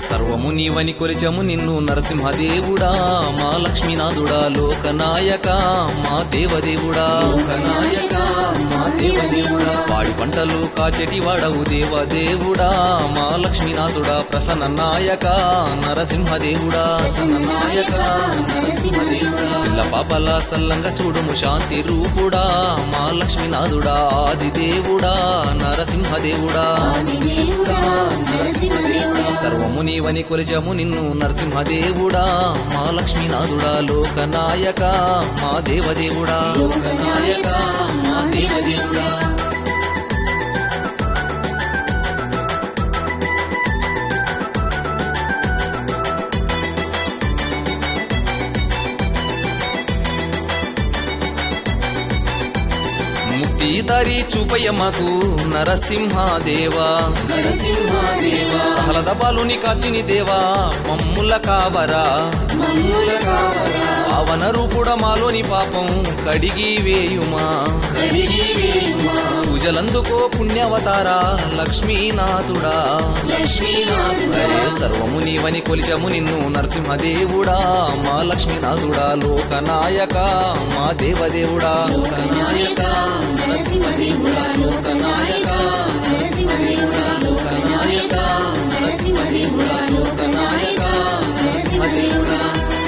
సర్వము నీవని కొలిచము నిన్ను నరసింహదేవుడా మా లక్ష్మీనాథుడా లోకనాయక మా దేవదేవుడా లోకనాయక మా దేవదేవుడా వాడి పంటలు కాచెటి వాడవు దేవదేవుడా మా లక్ష్మీనాథుడా ప్రసన్న నాయక నరసింహదేవుడా ప్రసన్న నాయక నరసింహదేవుడా పిల్ల పాపల సల్లంగా చూడుము శాంతి రూపుడా మా లక్ష్మీనాథుడా ఆది దేవుడా నరసింహదేవుడా ఆదిదేవుడా నరసింహదేవుడా సర్వము నీవని కొలిచము నిన్ను నరసింహదేవుడా మా లక్ష్మీనాథుడా లోకనాయక మా దేవదేవుడా లోకనాయక మా దేవదేవుడా ముక్తి దారి చూపయ్య మాకు నరసింహదేవా నరసింహదేవా ఆహ్లాద బాలుని కాచిని దేవా మమ్ముల కావరా మమ్ముల కావరా పావన రూపుడ మాలోని పాపం కడిగి వేయుమా కడిగి వేయుమా పూజలందుకో పుణ్యవతారా లక్ష్మీనాథుడా లక్ష్మీనాథుడా సర్వము నీవని కొలిచము నిన్ను నరసింహదేవుడా మా లక్ష్మీనాథుడా లోకనాయక మా దేవదేవుడా లోకనాయక నరసింహదేవుడా లోకనాయక నరసింహదేవుడా లోకనాయక నరసింహదేవుడా లోకనాయక నరసింహదేవుడా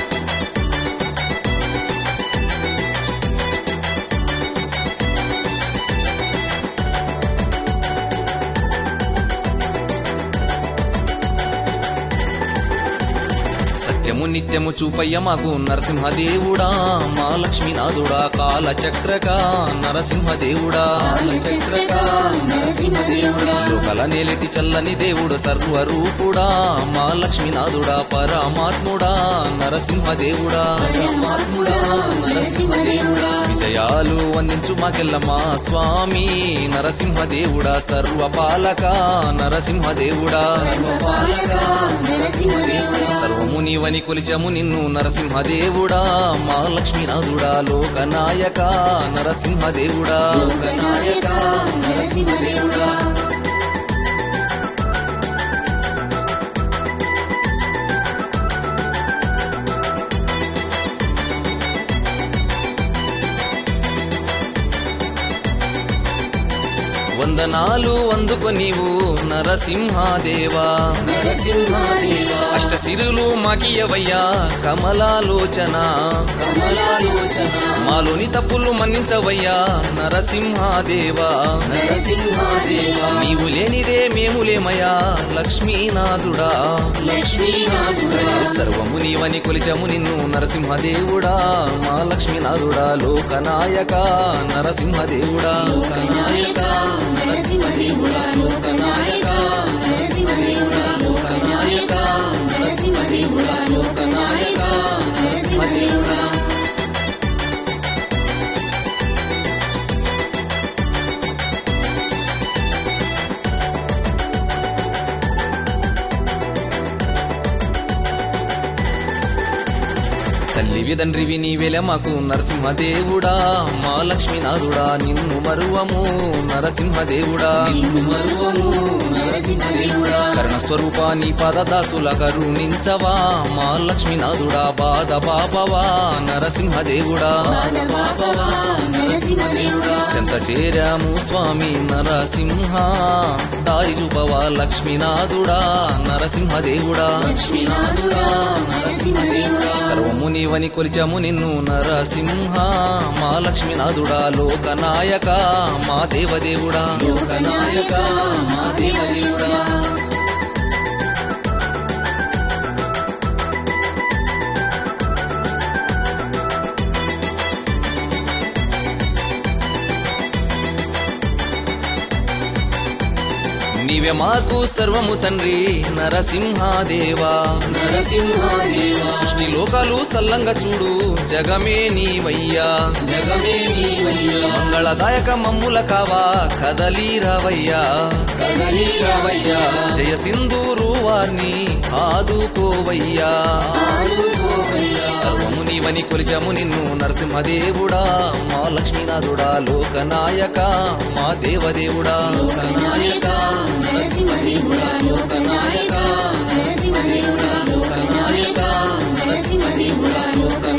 సత్యము నిత్యము చూపయ్య మాకు నరసింహదేవుడా మా లక్ష్మీనాథుడా కాల చక్రక నరసింహదేవుడా చక్రక నరసింహదేవుడా లోకల నేలిటి చల్లని దేవుడు సర్వరూపుడా మా లక్ష్మీనాథుడా పరమాత్ముడా నరసింహదేవుడా పరమాత్ముడా నరసింహదేవుడా విజయాలు వందించు మాకెల్ల మా స్వామి నరసింహదేవుడా సర్వపాలక నరసింహదేవుడా సర్వపాలక నరసింహదేవుడా సర్వము నీవని కొలిచము నిన్ను నరసింహదేవుడా మా లక్ష్మీనాథుడా లోకనాయక నరసింహదేవుడా లోకనాయక నరసింహదేవుడా వందనాలు అందుకు నీవు నరసింహదేవా నరసింహదేవా అష్టసిరులు మాకియవయ్యా కమలాలోచన కమలాలోచన మాలోని తప్పులు మన్నించవయ్యా నరసింహదేవా నరసింహదేవా నీవు లేనిదే మేము లేమయ్యా లక్ష్మీనాథుడా లక్ష్మీనాథుడా సర్వము నీవని కొలిచము నిన్ను నరసింహదేవుడా మా లక్ష్మీనాథుడా లోకనాయక నరసింహదేవుడా లోకనాయక నరసింహదేవుడా లోకనాయక నరసింహదేవుడా లోకనాయక నరసింహదేవుడా లోకనాయక నరసింహదేవుడా తల్లివి తండ్రివి నీవెల మాకు నరసింహదేవుడా మా లక్ష్మీనాథుడా నిన్ను మరువము నరసింహదేవుడా నిన్ను మరువను నరసింహదేవుడా కరుణ స్వరూప నీ పదదాసుల కరుణించవా మా లక్ష్మీనాథుడా బాధ బాపవా నరసింహదేవుడా బాధ పాపవా నరసింహదేవుడా చెంత చేరాము స్వామి నరసింహ దారి చూపవా లక్ష్మీనాథుడా నరసింహదేవుడా లక్ష్మీనాథుడా నరసింహదేవుడా సర్వము నీవని కొలిచము నిన్ను నరసింహ మా లక్ష్మీనాథుడా లోకనాయక మా దేవదేవుడా లోకనాయక మా దేవదేవుడా నీవే మాకు సర్వము తండ్రి నరసింహాదేవా నరసింహదేవా సృష్టి లోకాలు సల్లంగా చూడు జగమే నీవయ్యా జగమే నీవయ్యా మంగళదాయక మమ్ముల కావా కదలి రావయ్యా కదలి రావయ్యా జయ సింధూరు వారిని ఆదుకోవయ్యా ఆదుకోవయ్యా సర్వము నీవని కొలిచము నిన్ను నరసింహదేవుడా మా లక్ష్మీనాథుడా లోకనాయక మా దేవదేవుడా లోకనాయక నరసింహదేవుడా లోకనాయక నరసింహదేవుడా నరసింహదేవుడా లోక